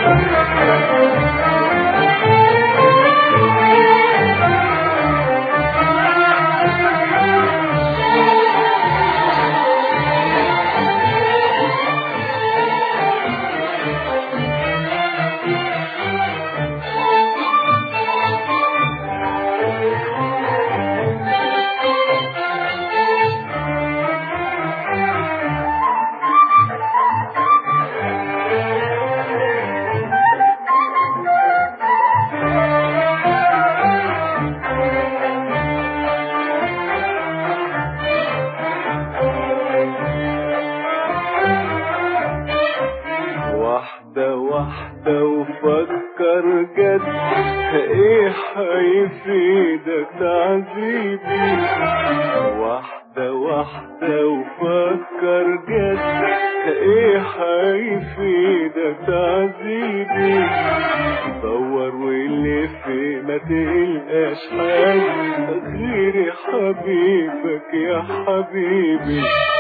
واحدة واحدة وفكر جد ايه هيفيدك تعذيبي واحدة واحدة وفكر جد ايه هيفيدك تعذيبي دور ولف ما تلقاش حاجة غير حبيبك يا حبيبي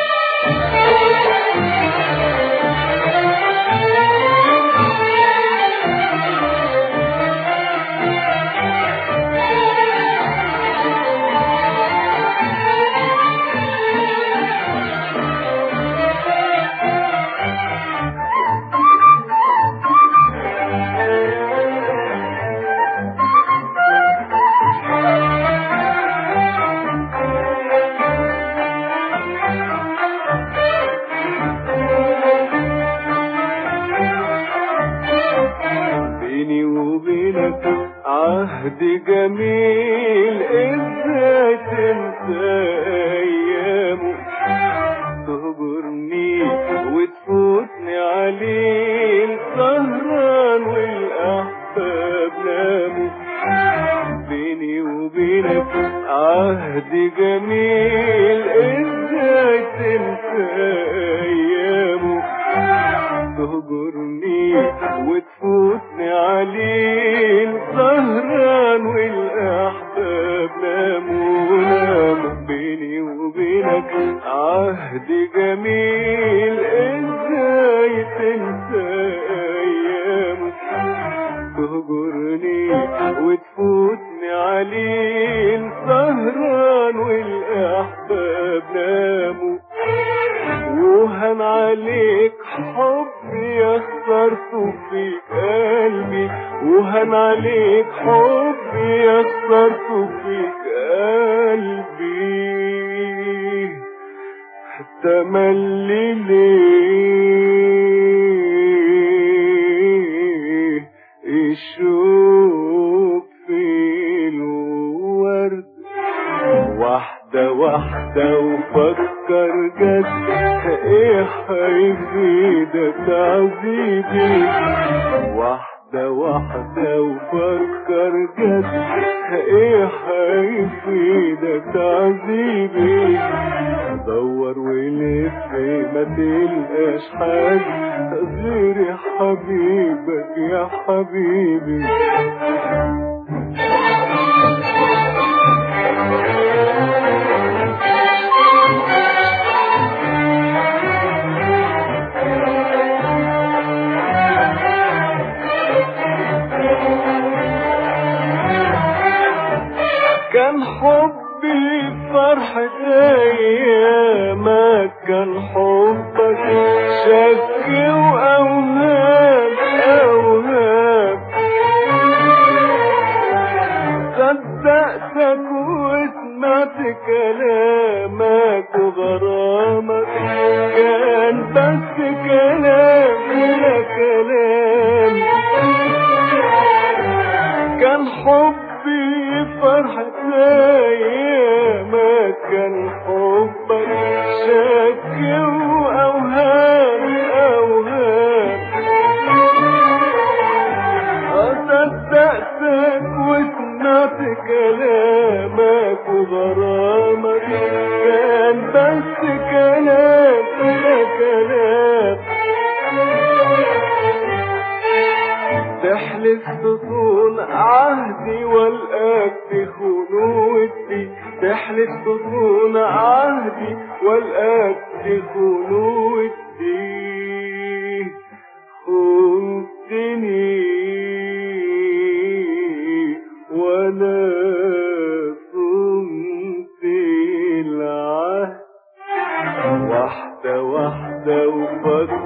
بيني وبينك عهد جميل ازاي تنسى ايامه تهجرني وتفوتني عليه سهران والاحباب ناموا بيني وبينك عهد جميل ازاي تنسى ايامه تهجرني وتفوتني عليه سهران والاحباب ناموا ناموا بيني وبينك عهد جميل ازاي تنسى ايامه تهجرني وتفوتني عليه سهران والاحباب ناموا وهن عليك حبي اخترته في قلبي وهن عليك حبي اخترته في قلبي تملي ليه الشوق في الورد واحدة واحدة وفكر جد ايه هيفيدك تعذيبي واحدة واحدة وفكر جد ايه هيفيدك تعذيبي دور ولف ما تلقاش حاجة غير حبيبك يا حبيبي كان حبي فرحة أيامك كان حبك شك وأوهام أوهام صدقتك وسمعت كلامك وغرامك كان بس كلام لا كلام كان حبي فرحة أيامك كان حبك شك وأوهام أوهام صدقتك وسمعت كلامك وغرامك كان بس كلام لا كلام تحلف تطول عهدي والقاك تخون ودي تحلف تطول عهدي والقاك تخون ودي خنتني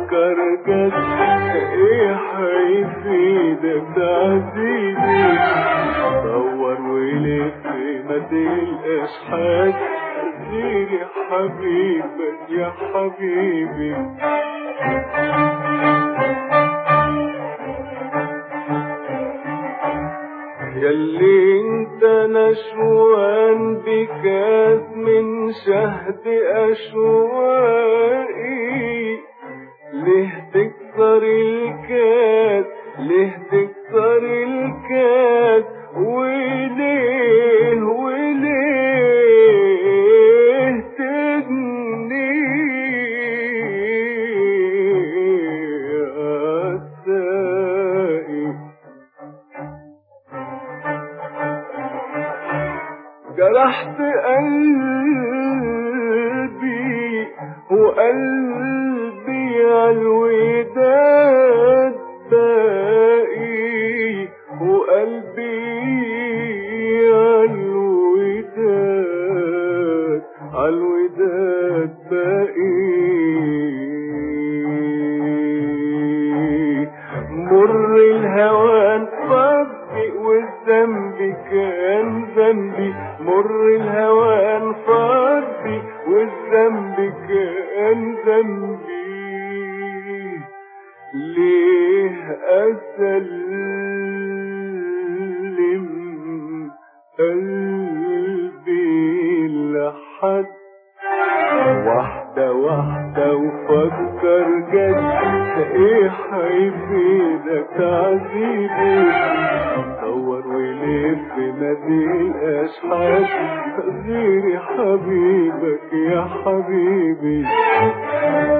فكر جد ايه هيفيدك تعذيبي دور ولف ما تلقاش حد غير حبيبك يا حبيبي ياللي انت نشوان بكاس من شهد اشواقي ليه تكسر الكاس ليه تكسر الكاس وليه وليه تجني يا سائل جرحت قلبي وقلبي عالوداد باقي وقلبي عالوداد عالوداد باقي مر الهوان صدق والذنب كان ذنبي مر الهوان صدق والذنب كان ذنبي ليه أسلم قلبي لحد واحدة واحدة وفكر جد ايه هيفيدك تعذيبي دور ولف ما تلقاش حد غير حبيبك يا حبيبي